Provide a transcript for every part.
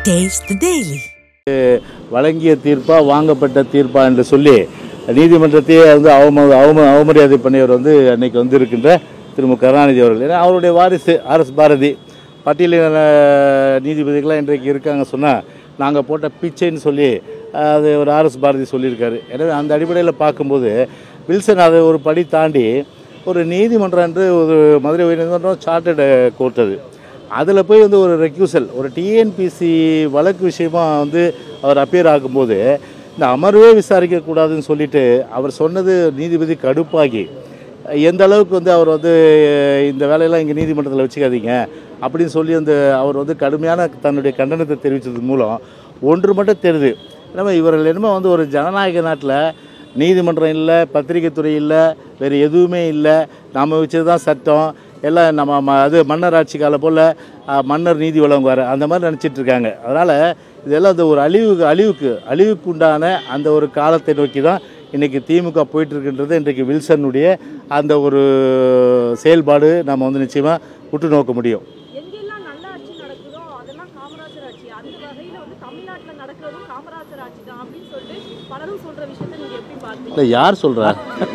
Taste the Daily. வழங்கிய தீர்ப்பா வாங்கப்பட்ட தீர்ப்பா என்று சொல்லி நீதிமன்றத்தையே வந்து அவம அவம அவமரியாதை பண்ணியவர் வந்து அன்னைக்கு வந்து இருக்கின்ற திரு மு கருணாநிதி அவர்கள் ஏன்னா அவருடைய வாரிசு ஆர் எஸ் பாரதி பட்டியலின நீதிபதிகளாக இன்றைக்கு இருக்காங்க சொன்னால் நாங்கள் போட்ட பிச்சைன்னு சொல்லி அது ஒரு ஆர் எஸ் பாரதி சொல்லியிருக்காரு எனவே அந்த அடிப்படையில் பார்க்கும்போது வில்சன் அதை ஒரு படி தாண்டி ஒரு நீதிமன்றம் என்று ஒரு மதுரை உயர்நீதிமன்றம் சார்ட்டர்டு கோர்ட் அது அதில் போய் வந்து ஒரு ரெக்யூசல் ஒரு டிஎன்பிசி வழக்கு விஷயமா வந்து அவர் அப்பியர் ஆகும்போது இந்த அமர்வே விசாரிக்கக்கூடாதுன்னு சொல்லிட்டு அவர் சொன்னது நீதிபதி கடுப்பாகி எந்த அளவுக்கு வந்து அவர் வந்து இந்த வேலையெல்லாம் இங்கே நீதிமன்றத்தில் வச்சுக்காதீங்க அப்படின்னு சொல்லி அந்த அவர் வந்து கடுமையான தன்னுடைய கண்டனத்தை தெரிவித்தது மூலம் ஒன்று மட்டும் தெரியுது நம்ம இவர்கள் என்னமோ வந்து ஒரு ஜனநாயக நாட்டில் நீதிமன்றம் இல்லை பத்திரிகை துறை இல்லை வேறு எதுவுமே இல்லை நம்ம வச்சது தான் சட்டம் எல்லாம் நம்ம ம அது மன்னர் ஆட்சி காலம் போல் மன்னர் நீதி வழங்குவார் அந்த மாதிரி நினச்சிட்டு இருக்காங்க அதனால் இதெல்லாம் அந்த ஒரு அழிவுக்கு அழிவுக்கு அழிவுக்கு உண்டான அந்த ஒரு காலத்தை நோக்கி தான் இன்றைக்கி திமுக போயிட்டு இருக்கின்றது இன்றைக்கு வில்சனுடைய அந்த ஒரு செயல்பாடு நம்ம வந்து நிச்சயமாக உற்று நோக்க முடியும் எங்கெல்லாம் நல்ல ஆட்சி நடக்குதோ அதெல்லாம் காமராஜர் ஆட்சி அந்த வகையில வந்து தமிழ்நாட்டுல நடக்கிறதும் காமராஜர் ஆட்சி தான் அப்படின்னு சொல்லிட்டு பலரும் சொல்ற விஷயத்தை நீங்க எப்படி பாத்தீங்க இல்லை யார் சொல்கிறா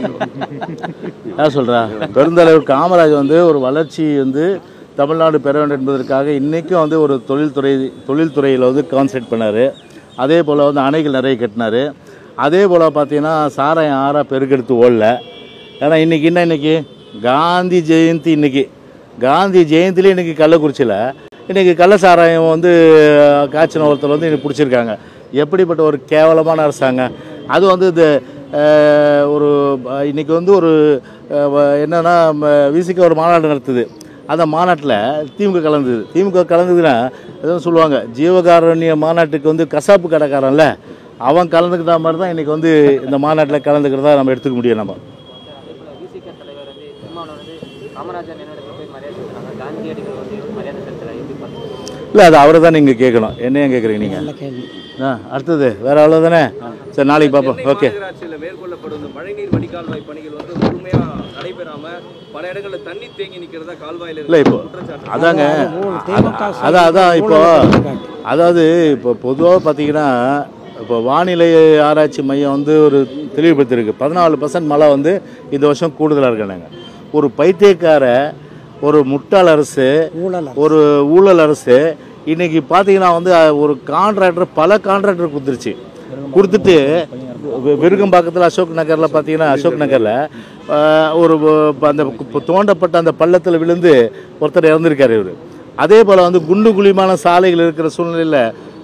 யார் சொல்கிறா பெருந்தலைவர் காமராஜ் வந்து ஒரு வளர்ச்சி வந்து தமிழ்நாடு பெற வேண்டும் என்பதற்காக இன்றைக்கும் வந்து ஒரு தொழில்துறை தொழில்துறையில் வந்து கான்சென்ட்ரேட் பண்ணார் அதே போல் வந்து அணைகள் நிறைய கட்டினார் அதே போல் பார்த்தீங்கன்னா சாராயம் ஆறாக பெருக்கெடுத்து ஓடல ஏன்னா இன்றைக்கி என்ன இன்றைக்கி காந்தி ஜெயந்தி இன்றைக்கி காந்தி ஜெயந்திலே இன்றைக்கி கள்ளக்குறிச்சியில் இன்றைக்கி கள்ள சாராயம் வந்து காய்ச்சின ஒருத்தர் வந்து இன்னைக்கு பிடிச்சிருக்காங்க எப்படிப்பட்ட ஒரு கேவலமான அரசாங்கம் அது வந்து இந்த அஹ், ஒரு அஹ், இன்னைக்கு வந்து ஒரு அஹ், வ- என்னன்னா விசிக்க ஒரு மாநாடு நடத்துது அந்த மாநாட்டில் திமுக கலந்தது திமுக கலந்ததுன்னா எதுவும் சொல்லுவாங்க ஜீவகாருண்ய மாநாட்டுக்கு வந்து கசாப்பு கடைக்காரன்ல அவன் கலந்துக்கிட்ட மாதிரி தான் இன்றைக்கி வந்து இந்த மாநாட்டில் கலந்துக்கிறதா நம்ம எடுத்துக்க முடியும் நம்ம விசிக தலைவர் வந்து திருமாவளவன் வந்து காமராஜர் நினைவிடத்தில் போய் மரியாதை செலுத்துறாங்க காந்தியடிகள் வந்து மரியாதை செலுத்துறாங்க எப்படி பார்த்து இல்லை அது அவரை தான் நீங்கள் கேட்கணும் என்ன ஏன் கேட்குறீங்க நீங்கள் ஆ அடுத்தது வேறு அவ்வளோ தானே சரி நாளைக்கு பார்ப்போம் ஓகே மாநகராட்சியில் மேற்கொள்ளப்படும் இந்த மழைநீர் வடிகால்வாய் பணிகள் வந்து முழுமையா நடைபெறாம பல இடங்கள்ல தண்ணி தேங்கி நிக்கிறதா கால்வாயில இல்லை இப்போ குற்றச்சாட்டு அதாங்க அதான் அதான் இப்போ அதாவது இப்போ பொதுவாக பார்த்தீங்கன்னா இப்போ வானிலை ஆராய்ச்சி மையம் வந்து ஒரு தெளிவுபடுத்தியிருக்கு பதினாலு பர்சன்ட் மழை வந்து இந்த வருஷம் கூடுதலாக இருக்காங்க ஒரு பைத்தியக்கார ஒரு முட்டாள் அரசு ஒரு ஊழல் அரசு இன்னைக்கு பார்த்தீங்கன்னா வந்து அஹ், ஒரு கான்ட்ராக்டர் பல கான்ட்ராக்டர் கொடுத்துருச்சு கொடுத்துட்டு வெ- விருகம்பாக்கத்தில் அசோக் நகரில் பார்த்தீங்கன்னா அசோக் நகரில் ஒரு வ- அந்த கு- தோண்டப்பட்ட அந்த பள்ளத்தில் விழுந்து ஒருத்தர் இறந்துருக்காரு இவர் அதே போல் வந்து குண்டு குழிமான சாலைகள் இருக்கிற சூழ்நிலையில்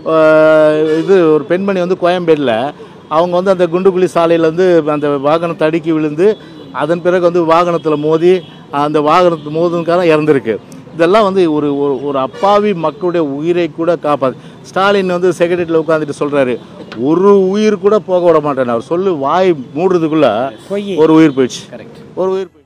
இது ஒரு பெண்மணி வந்து கோயம்பேடில் அவங்க வந்து அந்த குண்டுகுழி சாலையில் வந்து அந்த வாகனம் தடுக்கி விழுந்து அதன் பிறகு வந்து வாகனத்தில் மோதி அந்த வாகனத்து மோதுனதுக்காக இறந்துருக்கு இதெல்லாம் வந்து ஒரு ஒரு- ஒரு அப்பாவி மக்களுடைய உயிரை கூட காப்பாது ஸ்டாலின் வந்து செக்ரட்டரியில் உட்காந்துட்டு சொல்கிறாரு ஒரு உயிர் கூட போக விட மாட்டேன் அவர் சொல்லி வாய் மூடுறதுக்குள்ள ஒரு உயிர் போயிடுச்சு ஒரு உயிர் போயிடுச்சு